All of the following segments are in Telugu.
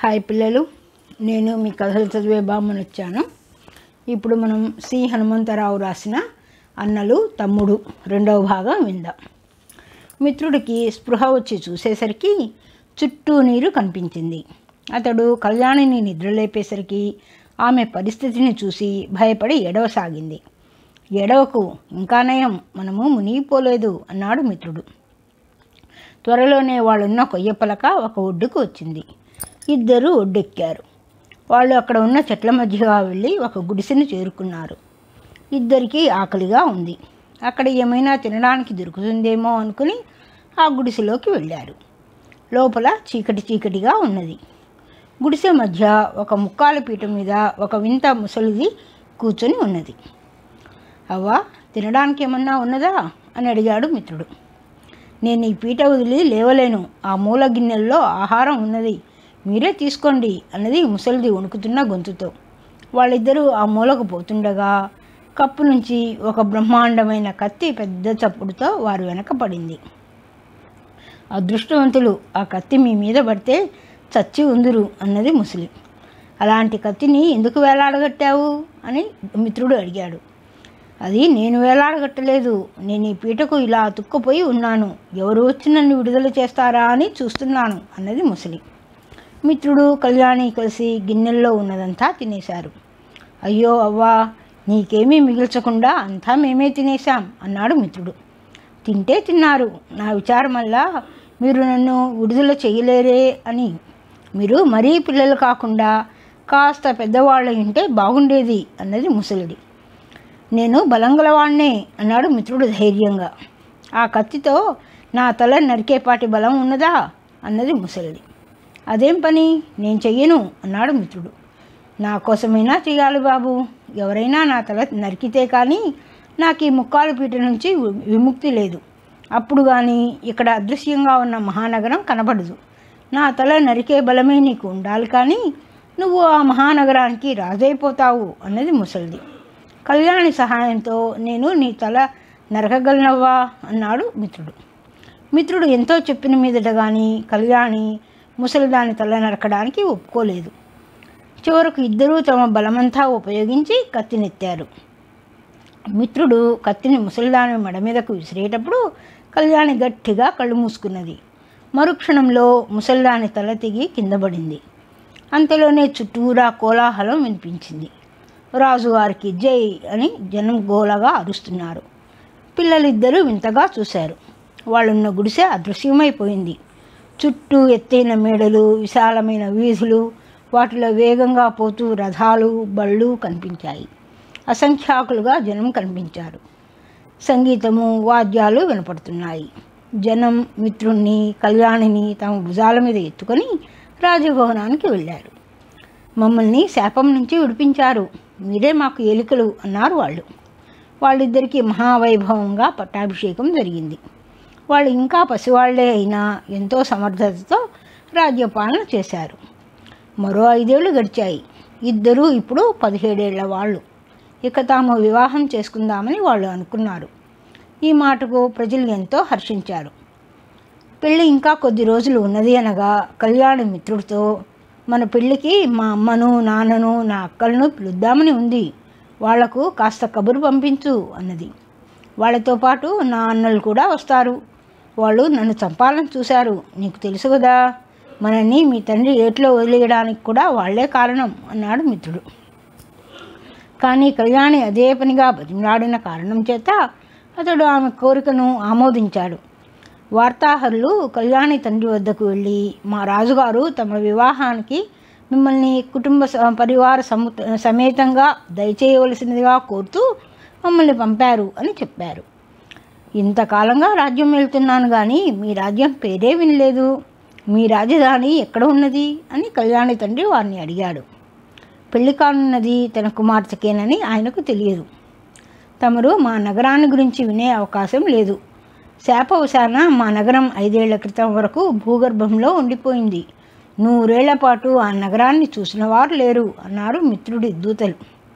హాయ్ పిల్లలు నేను మీ కథలు చదివే బామ్మని వచ్చాను ఇప్పుడు మనం సి హనుమంతరావు రాసిన అన్నలు తమ్ముడు రెండవ భాగం విందాం మిత్రుడికి స్పృహ వచ్చి చూసేసరికి చుట్టూ నీరు కనిపించింది అతడు కళ్యాణిని నిద్రలేపేసరికి ఆమె పరిస్థితిని చూసి భయపడి ఎడవసాగింది ఎడవకు ఇంకా నయం మనము మునిగిపోలేదు అన్నాడు మిత్రుడు త్వరలోనే వాళ్ళున్న కొయ్యపలక ఒక ఒడ్డుకు వచ్చింది ఇద్దరు ఒడ్డెక్కారు వాళ్ళు అక్కడ ఉన్న చెట్ల మధ్యగా వెళ్ళి ఒక గుడిసెను చేరుకున్నారు ఇద్దరికీ ఆకలిగా ఉంది అక్కడ ఏమైనా తినడానికి దొరుకుతుందేమో అనుకుని ఆ గుడిసెలోకి వెళ్ళారు లోపల చీకటి చీకటిగా ఉన్నది గుడిసె మధ్య ఒక ముక్కాల పీట మీద ఒక వింత ముసలిది కూర్చొని ఉన్నది అవ్వా తినడానికి ఏమన్నా ఉన్నదా అని అడిగాడు మిత్రుడు నేను ఈ పీట వదిలి లేవలేను ఆ మూల గిన్నెల్లో ఆహారం ఉన్నది మీరే తీసుకోండి అన్నది ముసలిది వణుకుతున్న గొంతుతో వాళ్ళిద్దరూ ఆ మూలకు పోతుండగా కప్పు నుంచి ఒక బ్రహ్మాండమైన కత్తి పెద్ద చప్పుడుతో వారు వెనక పడింది అదృష్టవంతులు ఆ కత్తి మీ మీద పడితే చచ్చి ఉందురు అన్నది ముసలి అలాంటి కత్తిని ఎందుకు వేలాడగట్టావు అని మిత్రుడు అడిగాడు అది నేను వేలాడగట్టలేదు నేను ఈ పీటకు ఇలా అతుక్కుపోయి ఉన్నాను ఎవరు వచ్చి నన్ను విడుదల చేస్తారా అని చూస్తున్నాను అన్నది ముసలి మిత్రుడు కళ్యాణి కలిసి గిన్నెల్లో ఉన్నదంతా తినేశారు అయ్యో అవ్వా నీకేమీ మిగిల్చకుండా అంతా మేమే తినేశాం అన్నాడు మిత్రుడు తింటే తిన్నారు నా విచారం వల్ల మీరు నన్ను విడుదల చేయలేరే అని మీరు మరీ పిల్లలు కాకుండా కాస్త పెద్దవాళ్ళు ఉంటే బాగుండేది అన్నది ముసలిది నేను బలంగలవాణ్ణే అన్నాడు మిత్రుడు ధైర్యంగా ఆ కత్తితో నా తల నరికేపాటి బలం ఉన్నదా అన్నది ముసలిది అదేం పని నేను చెయ్యను అన్నాడు మిత్రుడు నా కోసమైనా చేయాలి బాబు ఎవరైనా నా తల నరికితే కానీ నాకు ఈ ముక్కాలు పీట నుంచి వి- విముక్తి లేదు అప్పుడు కానీ ఇక్కడ అదృశ్యంగా ఉన్న మహానగరం కనబడదు నా తల నరికే బలమే నీకు ఉండాలి కానీ నువ్వు ఆ మహానగరానికి రాజైపోతావు అన్నది ముసలిది కళ్యాణి సహాయంతో నేను నీ తల నరకగలనవ్వా అన్నాడు మిత్రుడు మిత్రుడు ఎంతో చెప్పిన మీదట కానీ కళ్యాణి ముసలిదాని తల నరకడానికి ఒప్పుకోలేదు చివరకు ఇద్దరూ తమ బలమంతా ఉపయోగించి కత్తినెత్తారు మిత్రుడు కత్తిని ముసలిదాని మెడ మీదకు విసిరేటప్పుడు కళ్యాణి గట్టిగా కళ్ళు మూసుకున్నది మరుక్షణంలో ముసలిదాని తల తెగి కింద పడింది అంతలోనే చుట్టూరా కోలాహలం వినిపించింది రాజువారికి జై అని జనం గోలగా అరుస్తున్నారు పిల్లలిద్దరూ వింతగా చూశారు వాళ్ళున్న గుడిసె అదృశ్యమైపోయింది చుట్టూ ఎత్తైన మేడలు విశాలమైన వీధులు వాటిలో వేగంగా పోతూ రథాలు బళ్ళు కనిపించాయి అసంఖ్యాకులుగా జనం కనిపించారు సంగీతము వాద్యాలు వినపడుతున్నాయి జనం మిత్రుణ్ణి కళ్యాణిని తమ భుజాల మీద ఎత్తుకొని రాజభవనానికి వెళ్ళారు మమ్మల్ని శాపం నుంచి విడిపించారు మీరే మాకు ఏలికలు అన్నారు వాళ్ళు వాళ్ళిద్దరికీ మహావైభవంగా పట్టాభిషేకం జరిగింది వాళ్ళు ఇంకా పసివాళ్లే అయినా ఎంతో సమర్థతతో రాజ్యపాలన చేశారు మరో ఐదేళ్లు గడిచాయి ఇద్దరూ ఇప్పుడు పదిహేడేళ్ల వాళ్ళు ఇక తాము వివాహం చేసుకుందామని వాళ్ళు అనుకున్నారు ఈ మాటకు ప్రజలు ఎంతో హర్షించారు పెళ్ళి ఇంకా కొద్ది రోజులు ఉన్నది అనగా కళ్యాణి మిత్రుడితో మన పెళ్ళికి మా అమ్మను నాన్నను నా అక్కలను పిలుద్దామని ఉంది వాళ్లకు కాస్త కబురు పంపించు అన్నది వాళ్ళతో పాటు నా అన్నలు కూడా వస్తారు వాళ్ళు నన్ను చంపాలని చూశారు నీకు తెలుసు కదా మనల్ని మీ తండ్రి ఏట్లో వదిలేయడానికి కూడా వాళ్లే కారణం అన్నాడు మిత్రుడు కానీ కళ్యాణి అదే పనిగా బతిమలాడిన కారణం చేత అతడు ఆమె కోరికను ఆమోదించాడు వార్తాహరులు కళ్యాణి తండ్రి వద్దకు వెళ్ళి మా రాజుగారు తమ వివాహానికి మిమ్మల్ని కుటుంబ స- పరివార సము సమేతంగా దయచేయవలసినదిగా కోరుతూ మమ్మల్ని పంపారు అని చెప్పారు ఇంతకాలంగా రాజ్యం వెళ్తున్నాను కానీ మీ రాజ్యం పేరే వినలేదు మీ రాజధాని ఎక్కడ ఉన్నది అని కళ్యాణి తండ్రి వారిని అడిగాడు పెళ్లి కానున్నది తన కుమార్తెకేనని ఆయనకు తెలియదు తమరు మా నగరాన్ని గురించి వినే అవకాశం లేదు శాపవశాన మా నగరం ఐదేళ్ల క్రితం వరకు భూగర్భంలో ఉండిపోయింది నూరేళ్ల పాటు ఆ నగరాన్ని చూసిన వారు లేరు అన్నారు మిత్రుడి దూతలు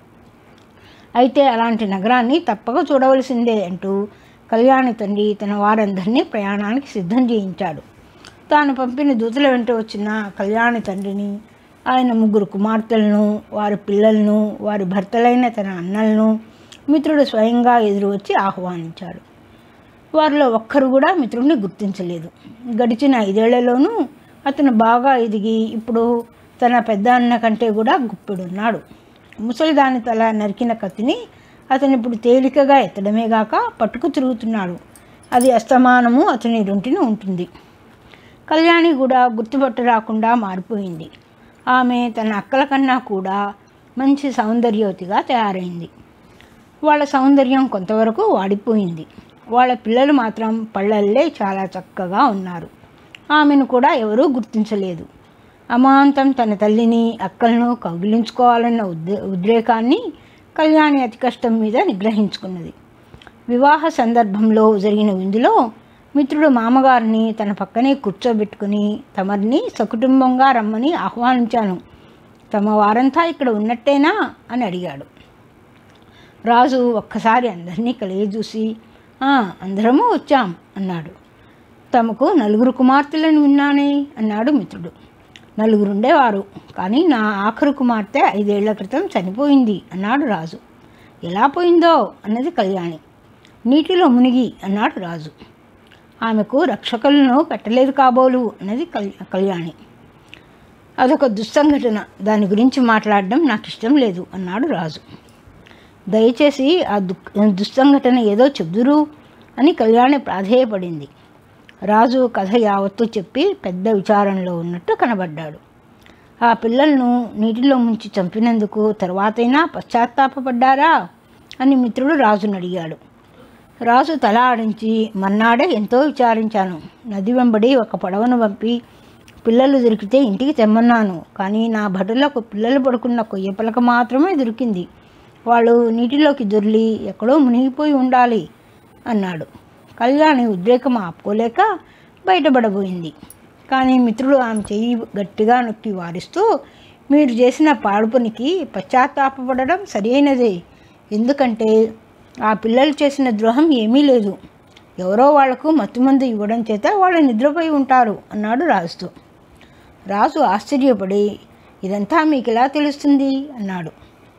అయితే అలాంటి నగరాన్ని తప్పక చూడవలసిందే అంటూ కళ్యాణి తండ్రి తన వారందరినీ ప్రయాణానికి సిద్ధం చేయించాడు తాను పంపిన దూతల వెంట వచ్చిన కళ్యాణి తండ్రిని ఆయన ముగ్గురు కుమార్తెలను వారి పిల్లలను వారి భర్తలైన తన అన్నలను మిత్రుడు స్వయంగా ఎదురు వచ్చి ఆహ్వానించాడు వారిలో ఒక్కరు కూడా మిత్రుడిని గుర్తించలేదు గడిచిన ఐదేళ్లలోనూ అతను బాగా ఎదిగి ఇప్పుడు తన పెద్ద అన్న కంటే కూడా గుప్పెడున్నాడు ముసలిదాని తల నరికిన కత్తిని అతను ఇప్పుడు తేలికగా ఎత్తడమే గాక పట్టుకు తిరుగుతున్నాడు అది అస్తమానము అతని రొంటిని ఉంటుంది కళ్యాణి కూడా గుర్తుపట్టు రాకుండా మారిపోయింది ఆమె తన అక్కల కన్నా కూడా మంచి సౌందర్యవతిగా తయారైంది వాళ్ళ సౌందర్యం కొంతవరకు వాడిపోయింది వాళ్ళ పిల్లలు మాత్రం పళ్ళల్లే చాలా చక్కగా ఉన్నారు ఆమెను కూడా ఎవరూ గుర్తించలేదు అమాంతం తన తల్లిని అక్కలను కౌగిలించుకోవాలన్న ఉద్రే ఉద్రేకాన్ని కళ్యాణి అతి కష్టం మీద నిగ్రహించుకున్నది వివాహ సందర్భంలో జరిగిన విందులో మిత్రుడు మామగారిని తన పక్కనే కూర్చోబెట్టుకుని తమరిని సకుటుంబంగా రమ్మని ఆహ్వానించాను తమ వారంతా ఇక్కడ ఉన్నట్టేనా అని అడిగాడు రాజు ఒక్కసారి అందరినీ కలియజూసి "ఆ, అందరము వచ్చాం అన్నాడు తమకు నలుగురు కుమార్తెలను విన్నానే అన్నాడు మిత్రుడు నలుగురుండేవారు కానీ నా ఆఖరు కుమార్తె ఐదేళ్ల క్రితం చనిపోయింది అన్నాడు రాజు ఎలా పోయిందో అన్నది కళ్యాణి నీటిలో మునిగి అన్నాడు రాజు ఆమెకు రక్షకులను పెట్టలేదు కాబోలు అన్నది కల్ కళ్యాణి అదొక దుస్సంఘటన దాని గురించి మాట్లాడడం నాకు ఇష్టం లేదు అన్నాడు రాజు దయచేసి ఆ దు దుస్సంఘటన ఏదో చెబుదురు అని కళ్యాణి ప్రాధేయపడింది రాజు కథ యావత్తు చెప్పి పెద్ద విచారంలో ఉన్నట్టు కనబడ్డాడు ఆ పిల్లలను నీటిలో ముంచి చంపినందుకు తర్వాతైనా పశ్చాత్తాపపడ్డారా అని మిత్రుడు రాజును అడిగాడు రాజు తల ఆడించి మన్నాడే ఎంతో విచారించాను నది వెంబడి ఒక పడవను పంపి పిల్లలు దొరికితే ఇంటికి తెమ్మన్నాను కానీ నా భటులకు పిల్లలు పడుకున్న కొయ్య పలక మాత్రమే దొరికింది వాళ్ళు నీటిలోకి దొర్లి ఎక్కడో మునిగిపోయి ఉండాలి అన్నాడు కళ్యాణి ఉద్రేకం ఆపుకోలేక బయటపడబోయింది కానీ మిత్రుడు ఆమె చెయ్యి గట్టిగా నొక్కి వారిస్తూ మీరు చేసిన పాడు పనికి పశ్చాత్తాపపడడం సరైనదే ఎందుకంటే ఆ పిల్లలు చేసిన ద్రోహం ఏమీ లేదు ఎవరో వాళ్లకు మత్తుమందు ఇవ్వడం చేత వాళ్ళు నిద్రపోయి ఉంటారు అన్నాడు రాజుతో రాజు ఆశ్చర్యపడి ఇదంతా మీకు ఎలా తెలుస్తుంది అన్నాడు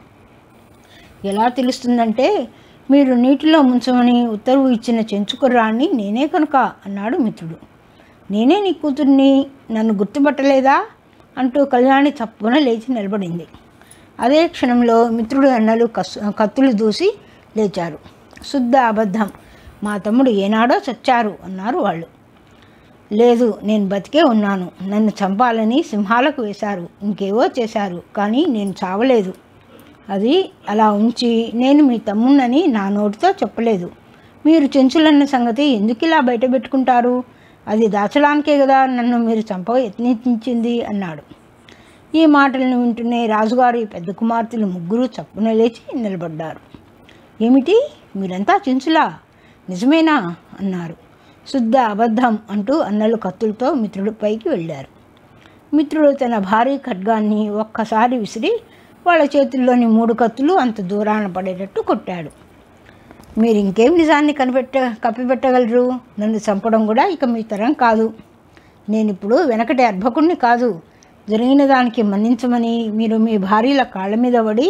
ఎలా తెలుస్తుందంటే మీరు నీటిలో ముంచమని ఉత్తర్వు ఇచ్చిన చెంచుకుర్రాన్ని నేనే కనుక అన్నాడు మిత్రుడు నేనే నీ కూతుర్ని నన్ను గుర్తుపట్టలేదా అంటూ కళ్యాణి చప్పున లేచి నిలబడింది అదే క్షణంలో మిత్రుడు అన్నలు కస్సు కత్తులు దూసి లేచారు శుద్ధ అబద్ధం మా తమ్ముడు ఏనాడో చచ్చారు అన్నారు వాళ్ళు లేదు నేను బతికే ఉన్నాను నన్ను చంపాలని సింహాలకు వేశారు ఇంకేవో చేశారు కానీ నేను చావలేదు అది అలా ఉంచి నేను మీ తమ్ముణ్ణని నా నోటితో చెప్పలేదు మీరు చెంచులన్న సంగతి ఎందుకు ఇలా బయట పెట్టుకుంటారు అది దాచడానికే కదా నన్ను మీరు చంప యత్నించింది అన్నాడు ఈ మాటలను వింటూనే రాజుగారి పెద్ద కుమార్తెలు ముగ్గురు చప్పున లేచి నిలబడ్డారు ఏమిటి మీరంతా చెంచులా నిజమేనా అన్నారు శుద్ధ అబద్ధం అంటూ అన్నలు కత్తులతో మిత్రుడి పైకి వెళ్ళారు మిత్రుడు తన భారీ ఖడ్గాన్ని ఒక్కసారి విసిరి వాళ్ళ చేతుల్లోని మూడు కత్తులు అంత దూరాన పడేటట్టు కొట్టాడు మీరు ఇంకేం నిజాన్ని కనిపెట్ట కప్పిపెట్టగలరు నన్ను చంపడం కూడా ఇక మీ తరం కాదు నేను ఇప్పుడు వెనకటి అర్భకుణ్ణి కాదు జరిగిన దానికి మన్నించమని మీరు మీ భార్యల కాళ్ళ మీద పడి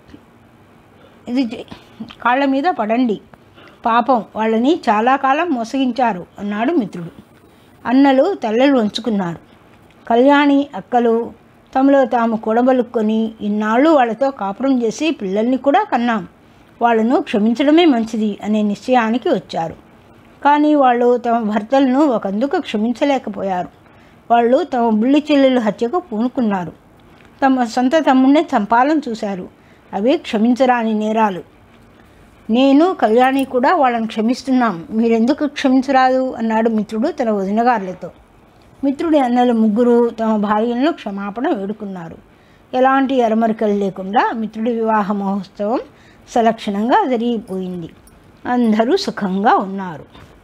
ఇది చే- కాళ్ళ మీద పడండి పాపం వాళ్ళని చాలా కాలం మోసగించారు అన్నాడు మిత్రుడు అన్నలు తల్లలు వంచుకున్నారు కళ్యాణి అక్కలు తమలో తాము కూడబలుక్కొని ఇన్నాళ్ళు వాళ్ళతో కాపురం చేసి పిల్లల్ని కూడా కన్నాం వాళ్ళను క్షమించడమే మంచిది అనే నిశ్చయానికి వచ్చారు కానీ వాళ్ళు తమ భర్తలను ఒకందుకు క్షమించలేకపోయారు వాళ్ళు తమ బుల్లి చెల్లెలు హత్యకు పూనుకున్నారు తమ సొంత తమ్ముడినే చంపాలని చూశారు అవి క్షమించరాని నేరాలు నేను కళ్యాణి కూడా వాళ్ళని క్షమిస్తున్నాం మీరెందుకు క్షమించరాదు అన్నాడు మిత్రుడు తన వదినగారులతో మిత్రుడి అన్నలు ముగ్గురు తమ భార్యలను క్షమాపణ వేడుకున్నారు ఎలాంటి అరమరికలు లేకుండా మిత్రుడి వివాహ మహోత్సవం సలక్షణంగా జరిగిపోయింది అందరూ సుఖంగా ఉన్నారు